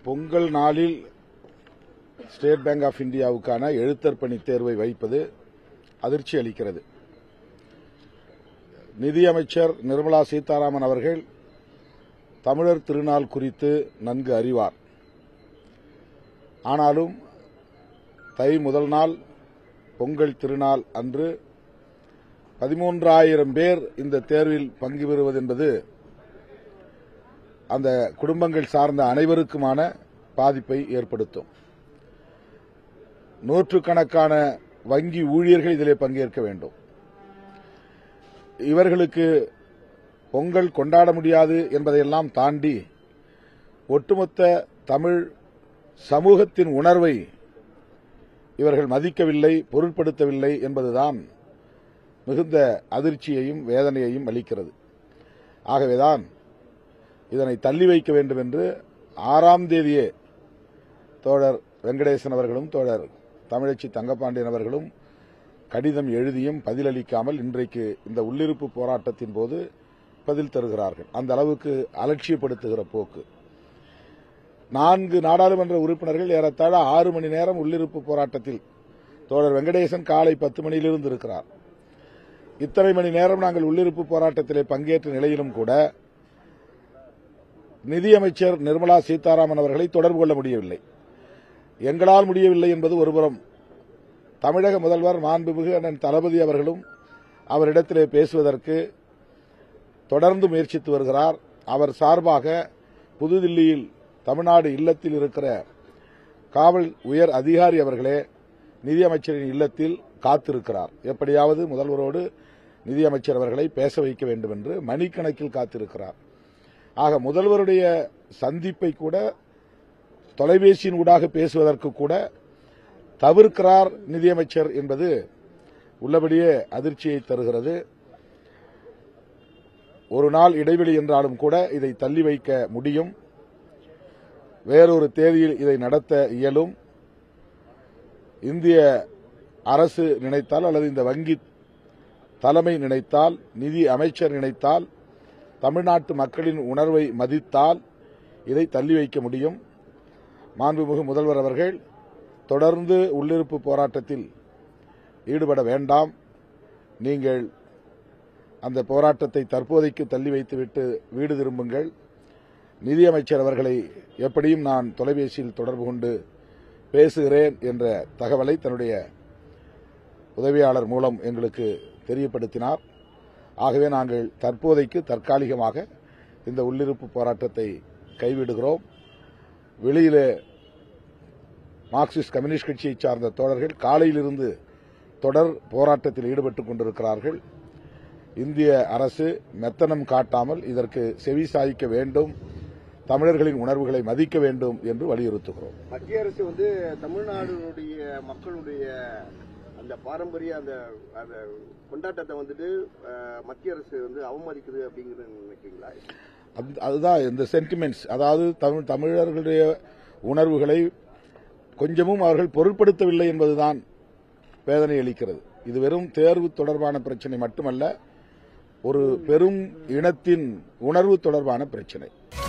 பொங்கல் நாளில் state bank of இந்தியாவுக்கான எழுத்தர் பணி தேர்வை வைப்பது அதிர்ச்சி அளிக்கிறது நிதியமைச்சர் நிர்மலா சீதாராமன் அவர்கள் தமிழர் திருநாள் குறித்து நன்கு அறிவார் ஆனாலும் தை முதல் நாள் பொங்கல் திருநாள் அன்று பதிமூன்றாயிரம் பேர் இந்த தேர்வில் பங்கு பெறுவது என்பது அந்த குடும்பங்கள் சார்ந்த அனைவருக்குமான பாதிப்பை ஏற்படுத்தும் நூற்றுக்கணக்கான வங்கி ஊழியர்கள் இதிலே பங்கேற்க வேண்டும் இவர்களுக்கு பொங்கல் கொண்டாட முடியாது என்பதையெல்லாம் தாண்டி ஒட்டுமொத்த தமிழ் சமூகத்தின் உணர்வை இவர்கள் மதிக்கவில்லை பொருட்படுத்தவில்லை என்பதுதான் மிகுந்த அதிர்ச்சியையும் வேதனையையும் அளிக்கிறது ஆகவேதான் இதனை தள்ளி வைக்க வேண்டும் என்று ஆறாம் தேதியே தோழர் வெங்கடேசன் அவர்களும் தோழர் தமிழச்சி தங்கப்பாண்டியன் அவர்களும் கடிதம் எழுதியும் பதிலளிக்காமல் இன்றைக்கு இந்த உள்ளிருப்பு போராட்டத்தின் போது பதில் தருகிறார்கள் அந்த அளவுக்கு அலட்சியப்படுத்துகிற போக்கு நான்கு நாடாளுமன்ற உறுப்பினர்கள் ஏறத்தாழ ஆறு மணி நேரம் உள்ளிருப்பு போராட்டத்தில் தோழர் வெங்கடேசன் காலை பத்து மணியிலிருந்து இருக்கிறார் இத்தனை மணி நேரம் நாங்கள் உள்ளிருப்பு போராட்டத்திலே பங்கேற்ற நிலையிலும் கூட நிதியமைச்சர் நிர்மலா சீதாராமன் அவர்களை தொடர்பு கொள்ள முடியவில்லை எங்களால் முடியவில்லை என்பது ஒருபுறம் தமிழக முதல்வர் மாண்புமிகு அண்ணன் தளபதி அவர்களும் அவரிடத்திலே பேசுவதற்கு தொடர்ந்து முயற்சித்து வருகிறார் அவர் சார்பாக புதுதில்லியில் தமிழ்நாடு இல்லத்தில் இருக்கிற காவல் உயர் அதிகாரி அவர்களே நிதியமைச்சரின் இல்லத்தில் காத்திருக்கிறார் எப்படியாவது முதல்வரோடு நிதியமைச்சர் அவர்களை பேச வைக்க வேண்டும் என்று மணிக்கணக்கில் காத்திருக்கிறார் ஆக முதல்வருடைய சந்திப்பை கூட தொலைபேசியின் ஊடாக பேசுவதற்கு கூட தவிர்க்கிறார் நிதியமைச்சர் என்பது உள்ளபடியே அதிர்ச்சியை தருகிறது ஒரு நாள் இடைவெளி என்றாலும் கூட இதை தள்ளி வைக்க முடியும் வேறொரு தேதியில் இதை நடத்த இயலும் இந்திய அரசு நினைத்தால் அல்லது இந்த வங்கி தலைமை நினைத்தால் நிதி அமைச்சர் நினைத்தால் தமிழ்நாட்டு மக்களின் உணர்வை மதித்தால் இதை தள்ளி வைக்க முடியும் மாண்புமிகு முதல்வர் அவர்கள் தொடர்ந்து உள்ளிருப்பு போராட்டத்தில் ஈடுபட வேண்டாம் நீங்கள் அந்த போராட்டத்தை தற்போதைக்கு தள்ளி வைத்துவிட்டு வீடு திரும்புங்கள் நிதியமைச்சர் அவர்களை எப்படியும் நான் தொலைபேசியில் தொடர்பு கொண்டு பேசுகிறேன் என்ற தகவலை தன்னுடைய உதவியாளர் மூலம் எங்களுக்கு தெரியப்படுத்தினார் ஆகவே நாங்கள் தற்போதைக்கு தற்காலிகமாக இந்த உள்ளிருப்பு போராட்டத்தை கைவிடுகிறோம் வெளியிலே மார்க்சிஸ்ட் கம்யூனிஸ்ட் கட்சியைச் சார்ந்த தோழர்கள் காலையிலிருந்து தொடர் போராட்டத்தில் ஈடுபட்டுக் கொண்டிருக்கிறார்கள் இந்திய அரசு மெத்தனம் காட்டாமல் இதற்கு செவி சாய்க்க வேண்டும் தமிழர்களின் உணர்வுகளை மதிக்க வேண்டும் என்று வலியுறுத்துகிறோம் மத்திய அரசு வந்து தமிழ்நாடுடைய மக்களுடைய அந்த பாரம்பரிய அந்த அந்த கொண்டாட்டத்தை வந்துட்டு அஹ், மத்திய அரசு வந்து அவமதிக்குது அப்படிங்கறது நினைக்கிறீங்களா அது- அதுதான் இந்த சென்டிமெண்ட்ஸ் அதாவது தமிழ் தமிழர்களுடைய உணர்வுகளை கொஞ்சமும் அவர்கள் பொருட்படுத்தவில்லை என்பதுதான் வேதனை அளிக்கிறது இது வெறும் தேர்வு தொடர்பான பிரச்சனை மட்டுமல்ல ஒரு பெரும் இனத்தின் உணர்வு தொடர்பான பிரச்சனை